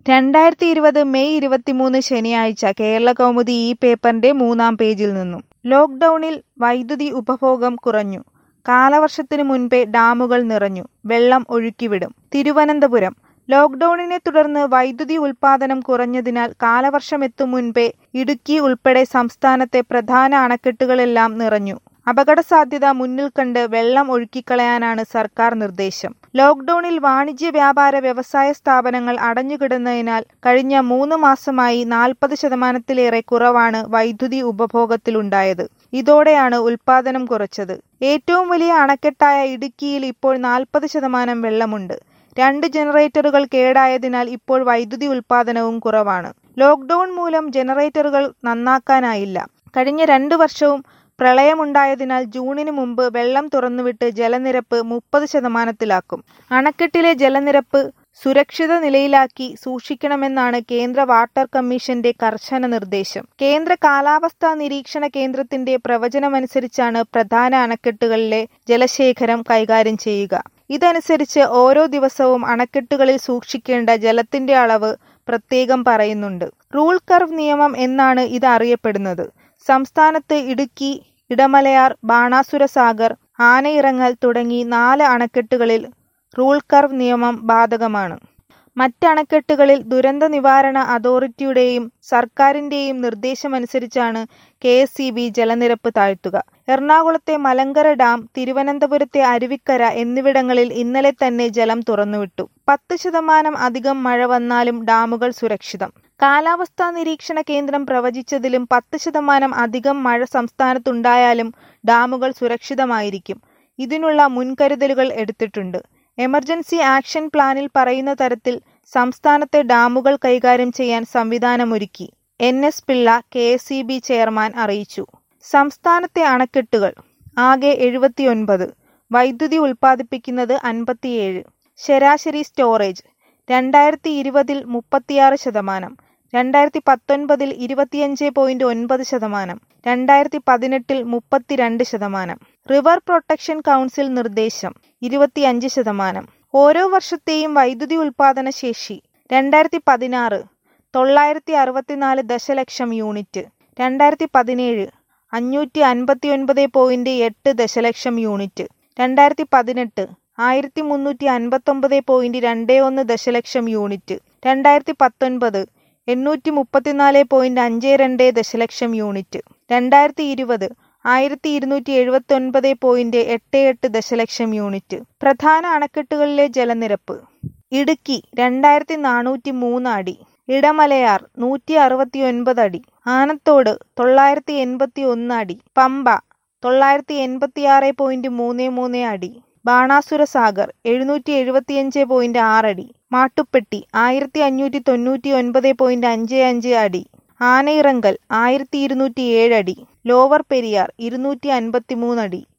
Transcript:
രണ്ടായിരത്തി ഇരുപത് മെയ് ഇരുപത്തിമൂന്ന് ശനിയാഴ്ച കേരളകൗമുദി ഈ പേപ്പറിന്റെ മൂന്നാം പേജിൽ നിന്നും ലോക്ഡൌണിൽ വൈദ്യുതി ഉപഭോഗം കുറഞ്ഞു കാലവർഷത്തിനു മുൻപേ ഡാമുകൾ നിറഞ്ഞു വെള്ളം ഒഴുക്കിവിടും തിരുവനന്തപുരം ലോക്ഡൌണിനെ തുടർന്ന് വൈദ്യുതി ഉൽപാദനം കുറഞ്ഞതിനാൽ കാലവർഷമെത്തും മുൻപേ ഇടുക്കി ഉൾപ്പെടെ സംസ്ഥാനത്തെ പ്രധാന അണക്കെട്ടുകളെല്ലാം നിറഞ്ഞു അപകടസാധ്യത മുന്നിൽ കണ്ട് വെള്ളം ഒഴുക്കിക്കളയാനാണ് സർക്കാർ നിർദ്ദേശം ലോക്ഡൌണിൽ വാണിജ്യ വ്യാപാര വ്യവസായ സ്ഥാപനങ്ങൾ അടഞ്ഞുകിടന്നതിനാൽ കഴിഞ്ഞ മൂന്ന് മാസമായി നാൽപ്പത് ശതമാനത്തിലേറെ കുറവാണ് വൈദ്യുതി ഉപഭോഗത്തിലുണ്ടായത് ഇതോടെയാണ് ഉൽപാദനം കുറച്ചത് ഏറ്റവും വലിയ അണക്കെട്ടായ ഇടുക്കിയിൽ ഇപ്പോൾ നാൽപ്പത് ശതമാനം വെള്ളമുണ്ട് രണ്ട് ജനറേറ്ററുകൾ കേടായതിനാൽ ഇപ്പോൾ വൈദ്യുതി ഉൽപാദനവും കുറവാണ് ലോക്ഡൌൺ മൂലം ജനറേറ്ററുകൾ നന്നാക്കാനായില്ല കഴിഞ്ഞ രണ്ടു വർഷവും പ്രളയമുണ്ടായതിനാൽ ജൂണിന് മുമ്പ് വെള്ളം തുറന്നുവിട്ട് ജലനിരപ്പ് മുപ്പത് ശതമാനത്തിലാക്കും അണക്കെട്ടിലെ ജലനിരപ്പ് സുരക്ഷിത നിലയിലാക്കി സൂക്ഷിക്കണമെന്നാണ് കേന്ദ്ര വാട്ടർ കമ്മീഷന്റെ കർശന നിർദ്ദേശം കേന്ദ്ര കാലാവസ്ഥാ നിരീക്ഷണ കേന്ദ്രത്തിന്റെ പ്രവചനമനുസരിച്ചാണ് പ്രധാന അണക്കെട്ടുകളിലെ ജലശേഖരം കൈകാര്യം ചെയ്യുക ഇതനുസരിച്ച് ഓരോ ദിവസവും അണക്കെട്ടുകളിൽ സൂക്ഷിക്കേണ്ട ജലത്തിന്റെ അളവ് പ്രത്യേകം പറയുന്നുണ്ട് റൂൾ കർവ് നിയമം എന്നാണ് ഇത് അറിയപ്പെടുന്നത് സംസ്ഥാനത്ത് ഇടുക്കി ഇടമലയാർ ബാണാസുര സാഗർ ആനയിറങ്ങൽ തുടങ്ങി നാല് അണക്കെട്ടുകളിൽ റൂൾ കർവ് നിയമം ബാധകമാണ് മറ്റ് അണക്കെട്ടുകളിൽ ദുരന്ത നിവാരണ അതോറിറ്റിയുടെയും സർക്കാരിന്റെയും നിർദ്ദേശമനുസരിച്ചാണ് കെ എസ് ഇ ബി ജലനിരപ്പ് താഴ്ത്തുക എറണാകുളത്തെ മലങ്കര ഡാം തിരുവനന്തപുരത്തെ അരുവിക്കര എന്നിവിടങ്ങളിൽ ഇന്നലെ തന്നെ ജലം തുറന്നുവിട്ടു പത്ത് ശതമാനം അധികം മഴ വന്നാലും ഡാമുകൾ സുരക്ഷിതം കാലാവസ്ഥാ നിരീക്ഷണ കേന്ദ്രം പ്രവചിച്ചതിലും പത്ത് ശതമാനം അധികം മഴ സംസ്ഥാനത്തുണ്ടായാലും ഡാമുകൾ സുരക്ഷിതമായിരിക്കും ഇതിനുള്ള മുൻകരുതലുകൾ എടുത്തിട്ടുണ്ട് എമർജൻസി ആക്ഷൻ പ്ലാനിൽ പറയുന്ന തരത്തിൽ സംസ്ഥാനത്തെ ഡാമുകൾ കൈകാര്യം ചെയ്യാൻ സംവിധാനമൊരുക്കി N S Pillai K S E B chairman അറിയിച്ചു സംസ്ഥാനത്തെ അണക്കെട്ടുകൾ ആകെ എഴുപത്തിയൊൻപത് വൈദ്യുതി ഉൽപ്പാദിപ്പിക്കുന്നത് അൻപത്തിയേഴ് ശരാശരി സ്റ്റോറേജ് രണ്ടായിരത്തി ഇരുപതിൽ മുപ്പത്തിയാറ് ശതമാനം രണ്ടായിരത്തി പത്തൊൻപതിൽ ഇരുപത്തിയഞ്ച് പോയിന്റ് ഒൻപത് ശതമാനം രണ്ടായിരത്തി പതിനെട്ടിൽ മുപ്പത്തിരണ്ട് ശതമാനം റിവർ പ്രൊട്ടക്ഷൻ കൗൺസിൽ നിർദ്ദേശം ഇരുപത്തിയഞ്ച് ശതമാനം ഓരോ വർഷത്തെയും വൈദ്യുതി ഉൽപാദന ശേഷി രണ്ടായിരത്തി പതിനാറ് തൊള്ളായിരത്തി അറുപത്തിനാല് ദശലക്ഷം യൂണിറ്റ് രണ്ടായിരത്തി പതിനേഴ് അഞ്ഞൂറ്റി അൻപത്തി ഒൻപത് പോയിന്റ് എട്ട് ദശലക്ഷം യൂണിറ്റ് രണ്ടായിരത്തി പതിനെട്ട് ആയിരത്തി മുന്നൂറ്റി അൻപത്തൊമ്പത് പോയിന്റ് രണ്ട് ഒന്ന് ദശലക്ഷം യൂണിറ്റ് രണ്ടായിരത്തി പത്തൊൻപത് എണ്ണൂറ്റി മുപ്പത്തിനാല് പോയിന്റ് അഞ്ച് രണ്ട് ദശലക്ഷം യൂണിറ്റ് രണ്ടായിരത്തി ഇരുപത് ആയിരത്തി ഇരുന്നൂറ്റി എഴുപത്തി ഒൻപത് പോയിന്റ് എട്ട് എട്ട് ദശലക്ഷം യൂണിറ്റ് പ്രധാന അണക്കെട്ടുകളിലെ ജലനിരപ്പ് ഇടുക്കി രണ്ടായിരത്തി നാനൂറ്റി മൂന്ന് അടി ഇടമലയാർ നൂറ്റി അറുപത്തി ഒൻപത് അടി ആനത്തോട് തൊള്ളായിരത്തി എൺപത്തി ഒന്ന് അടി പമ്പ തൊള്ളായിരത്തി എൺപത്തി ആറ് പോയിന്റ് മൂന്ന് മൂന്ന് അടി ബാണാസുര സാഗർ എഴുന്നൂറ്റി എഴുപത്തിയഞ്ച് പോയിന്റ് ആറടി മാട്ടുപ്പെട്ടി ആയിരത്തി അഞ്ഞൂറ്റി തൊണ്ണൂറ്റി ഒൻപത് പോയിന്റ് അഞ്ച് അഞ്ച് അടി ആനയിറങ്കൽ ആയിരത്തി ഇരുന്നൂറ്റി ഏഴ് അടി ലോവർ പെരിയാർ ഇരുന്നൂറ്റി അൻപത്തി മൂന്ന് അടി